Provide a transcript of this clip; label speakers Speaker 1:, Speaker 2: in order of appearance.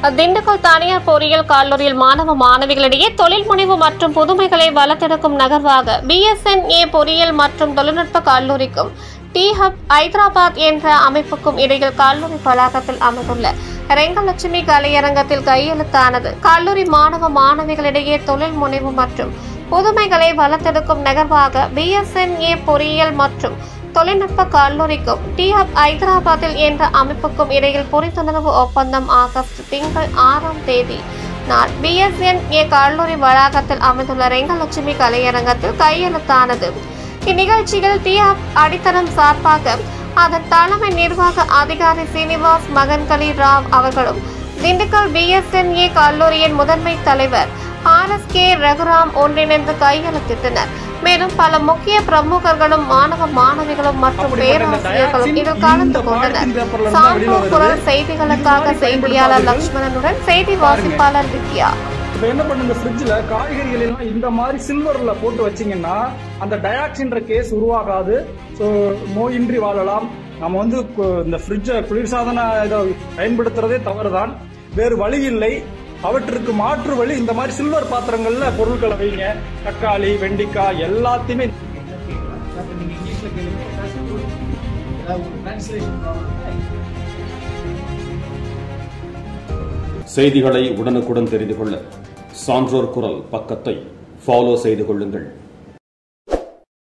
Speaker 1: திண்டுக்கல் தனியார் பொறியியல் கல்லூரியில் மாணவ மாணவிகளிடையே தொழில் முனைவு மற்றும் புதுமைகளை வளர்த்தெடுக்கும் நகர்வாக பிஎஸ்என்ஏ பொறியியல் மற்றும் தொழில்நுட்ப கல்லூரிக்கும் டி ஹப் ஐதராபாத் என்ற அமைப்புக்கும் இடையில் கல்லூரி வளாகத்தில் அமைந்துள்ள ரெங்கலட்சுமி கலையரங்கத்தில் கையெழுத்தானது கல்லூரி மாணவ மாணவிகளிடையே தொழில் முனைவு மற்றும் புதுமைகளை வளர்த்தெடுக்கும் நகர்வாக பிஎஸ்என்ஏ பொறியியல் மற்றும் தொழில்நுட்ப கல்லூரிக்கும் டி ஹப் ஐதராபாத்தில் என்ற அமைப்புக்கும் இடையில் புரிந்துணர்வு ஒப்பந்தம் ஆகஸ்ட் திங்கள் ஆறாம் தேதி நாள் பிஎஸ்என்ஏ கல்லூரி வளாகத்தில் அமைந்துள்ள ரெங்கலட்சுமி கலையரங்கத்தில் கையெழுத்தானது இந்நிகழ்ச்சியில் டி ஹப் அடித்தளம் சார்பாக அதன் தலைமை நிர்வாக அதிகாரி சீனிவாஸ் மகன்களி ராவ் அவர்களும் திண்டுக்கல் பிஎஸ்என்ஏ கல்லூரியின் முதன்மை தலைவர் ஆர் எஸ் கே ரகுராம் ஒன்றிணைந்து கையெழுத்திட்டனர் மேலும் பல முக்கிய பிரமுகர்களும் மாணவ மாணவிகளும் மற்றும் பேராசிரியர்களும் இதில் கலந்து கொண்டனர் சான்றோர் குரல் செய்திகளுக்காக செய்தியாளர் லட்சுமணனுடன் செய்தி வாசிப்பாளர் வித்யா
Speaker 2: இப்போ என்ன பண்ணுங்க ஃப்ரிட்ஜில் காய்கறிகள் எல்லாம் இந்த மாதிரி சில்வர்ல போட்டு வச்சீங்கன்னா அந்த டயாக்சின்ற கேஸ் உருவாகாது ஸோ நோயின்றி வாழலாம் நம்ம வந்து கு- இந்த ஃப்ரிட்ஜை குளிர்சாதன இதை பயன்படுத்துறதே தவறுதான் வேறு வழி இல்லை அவற்றுக்கு மாற்று வழி இந்த மாதிரி சில்வர் பாத்திரங்கள்ல பொருட்களை வைங்க தக்காளி வெண்டிக்காய் எல்லாத்தையுமே
Speaker 3: செய்திகளை உடனுக்குடன் தெரிந்து கொள்ள சான்றோர் குரல் பக்கத்தை ஃபாலோ செய்து கொள்ளுங்கள்